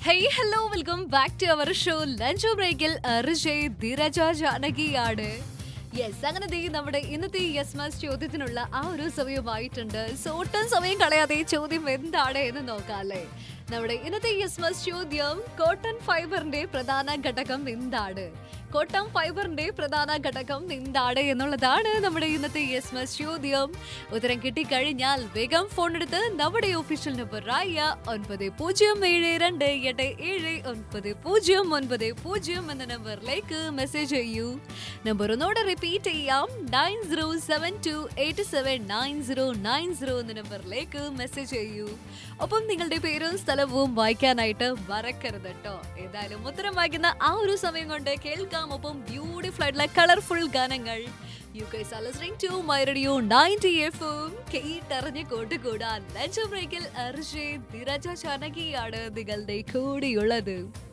hey hello welcome back to our show lunch ബ്രേക്കിൽ അർജയ് ധീരജ ജാനകിയാണ് yes അങ്ങനെ ദേ നമ്മുടെ ഇന്നത്തെ യെസ് മസ് ചോദ്യത്തിനുള്ള ആ ഒരു സമയമായിട്ടുണ്ട് സോ ഒട്ടും സമയം കളയാതെ ഈ ചോദ്യം എന്താണ് എന്ന് നോക്കാം അല്ലേ നമ്മുടെ ഇന്നത്തെ യെസ് മസ് ചോദ്യം കോട്ടൺ ഫൈബറിന്റെ പ്രധാന ഘടകം എന്താണ് കോട്ടൺ ഫൈബറിന്റെ പ്രധാന ഘടകം എന്താണ് എന്നുള്ളതാണ് നമ്മുടെ ഇന്നത്തെ യെസ് മസ് ചോദ്യം ഉത്തരം കിട്ടിക്കഴിഞ്ഞാൽ വേഗം ഫോൺ എടുത്ത് നമ്മുടെ ഒഫീഷ്യൽ നമ്പർ ആയ ഒൻപത് പൂജ്യം ഏഴ് രണ്ട് എട്ട് ഏഴ് ഒൻപത് പൂജ്യം ഒൻപത് പൂജ്യം എന്ന നമ്പറിലേക്ക് മെസ്സേജ് ചെയ്യൂ നമ്പർ ഒന്നുകൂടെ റിപ്പീറ്റ് ചെയ്യാം nine zero seven two eight seven nine zero nine zero എന്ന നമ്പറിലേക്ക് മെസ്സേജ് ചെയ്യൂ ഒപ്പം നിങ്ങളുടെ പേരും സ്ഥലവും വായിക്കാനായിട്ട് മറക്കരുത് കേട്ടോ ഏതായാലും ഉത്തരം വായിക്കുന്ന ആ ഒരു സമയം കൊണ്ട് കേൾക്കാം ഒപ്പം ബ്യൂട്ടിഫുൾ ആയിട്ടുള്ള കളർഫുൾ ഗാനങ്ങൾ you guys are listening to my radio 90 എഫും കേട്ടറിഞ്ഞ് കൂട്ടുകൂടാൻ ലഞ്ച് ബ്രേക്കിൽ അർജയ് ധിരജ ചാനകിയാണ് നിങ്ങളുടെ കൂടെയുള്ളത്